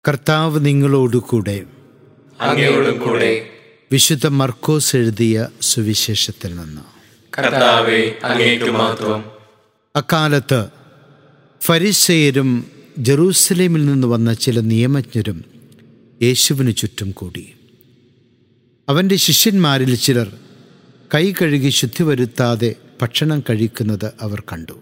കർത്താവ് നിങ്ങളോടുകൂടെ അങ്ങയോടും കൂടെ വിശുദ്ധ മർക്കോസ് എഴുതിയ സുവിശേഷത്തിൽ നിന്ന് കർത്താവെ അങ്ങേക്ക് മാത്രം അക്കാലത്ത് ഫരിസേയരും ജെറൂസലേമിൽ നിന്ന് വന്ന ചില നിയമജ്ഞരും യേശുവിന് ചുറ്റും കൂടി അവൻ്റെ ശിഷ്യന്മാരിൽ ചിലർ കൈ കഴുകി ശുദ്ധി വരുത്താതെ ഭക്ഷണം കഴിക്കുന്നത് അവർ കണ്ടു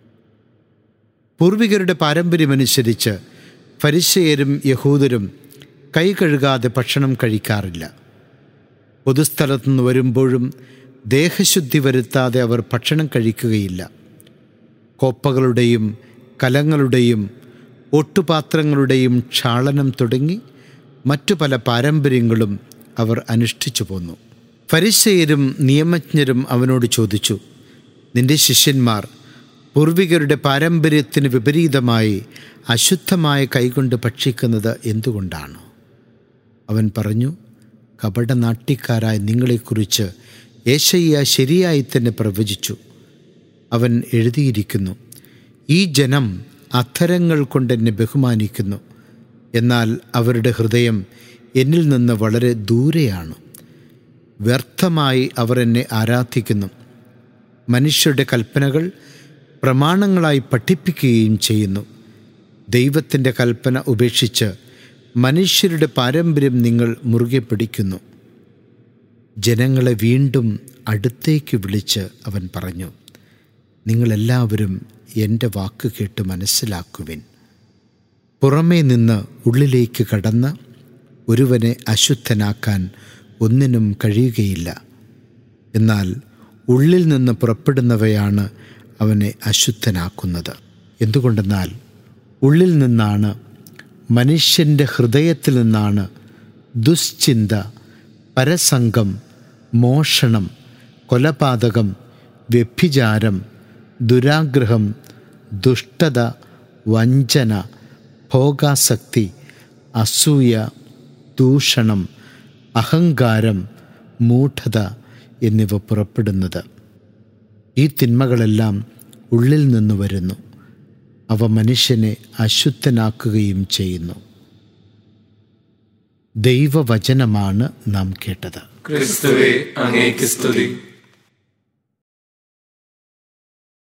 പൂർവികരുടെ പാരമ്പര്യമനുസരിച്ച് ഫരിസേയരും യഹൂദരും കൈ കഴുകാതെ ഭക്ഷണം കഴിക്കാറില്ല പൊതുസ്ഥലത്തു നിന്ന് വരുമ്പോഴും ദേഹശുദ്ധി വരുത്താതെ അവർ ഭക്ഷണം കഴിക്കുകയില്ല കോപ്പകളുടെയും കലങ്ങളുടെയും ഒട്ടുപാത്രങ്ങളുടെയും ക്ഷാളനം തുടങ്ങി മറ്റു പല പാരമ്പര്യങ്ങളും അവർ അനുഷ്ഠിച്ചു പോന്നു ഫരിസേയരും നിയമജ്ഞരും അവനോട് ചോദിച്ചു നിന്റെ ശിഷ്യന്മാർ പൂർവികരുടെ പാരമ്പര്യത്തിന് വിപരീതമായി അശുദ്ധമായ കൈകൊണ്ട് ഭക്ഷിക്കുന്നത് എന്തുകൊണ്ടാണ് അവൻ പറഞ്ഞു കപടനാട്ടിക്കാരായ നിങ്ങളെക്കുറിച്ച് ഏശയ്യ ശരിയായി തന്നെ പ്രവചിച്ചു അവൻ എഴുതിയിരിക്കുന്നു ഈ ജനം അധരങ്ങൾ കൊണ്ടെന്നെ ബഹുമാനിക്കുന്നു എന്നാൽ അവരുടെ ഹൃദയം എന്നിൽ നിന്ന് വളരെ ദൂരെയാണ് വ്യർത്ഥമായി അവർ എന്നെ ആരാധിക്കുന്നു മനുഷ്യരുടെ കൽപ്പനകൾ പ്രമാണങ്ങളായി പഠിപ്പിക്കുകയും ചെയ്യുന്നു ദൈവത്തിൻ്റെ കൽപ്പന ഉപേക്ഷിച്ച് മനുഷ്യരുടെ പാരമ്പര്യം നിങ്ങൾ മുറുകെ പിടിക്കുന്നു ജനങ്ങളെ വീണ്ടും അടുത്തേക്ക് വിളിച്ച് അവൻ പറഞ്ഞു നിങ്ങളെല്ലാവരും എൻ്റെ വാക്ക് കേട്ട് മനസ്സിലാക്കുവിൻ പുറമേ നിന്ന് ഉള്ളിലേക്ക് കടന്ന് ഒരുവനെ അശുദ്ധനാക്കാൻ ഒന്നിനും കഴിയുകയില്ല എന്നാൽ ഉള്ളിൽ നിന്ന് പുറപ്പെടുന്നവയാണ് അവനെ അശുദ്ധനാക്കുന്നത് എന്തുകൊണ്ടെന്നാൽ ഉള്ളിൽ നിന്നാണ് മനുഷ്യൻ്റെ ഹൃദയത്തിൽ നിന്നാണ് ദുശ്ചിന്ത പരസംഗം മോഷണം കൊലപാതകം വ്യഭിചാരം ദുരാഗ്രഹം ദുഷ്ടത വഞ്ചന ഭോഗാസക്തി അസൂയ ദൂഷണം അഹങ്കാരം മൂഢത എന്നിവ പുറപ്പെടുന്നത് ഈ തിന്മകളെല്ലാം ഉള്ളിൽ നിന്ന് വരുന്നു അവ മനുഷ്യനെ അശുദ്ധനാക്കുകയും ചെയ്യുന്നു ദൈവവചനമാണ് നാം കേട്ടത് ക്രിസ്തുവെ അങ്ങേക്ക് സ്തുതി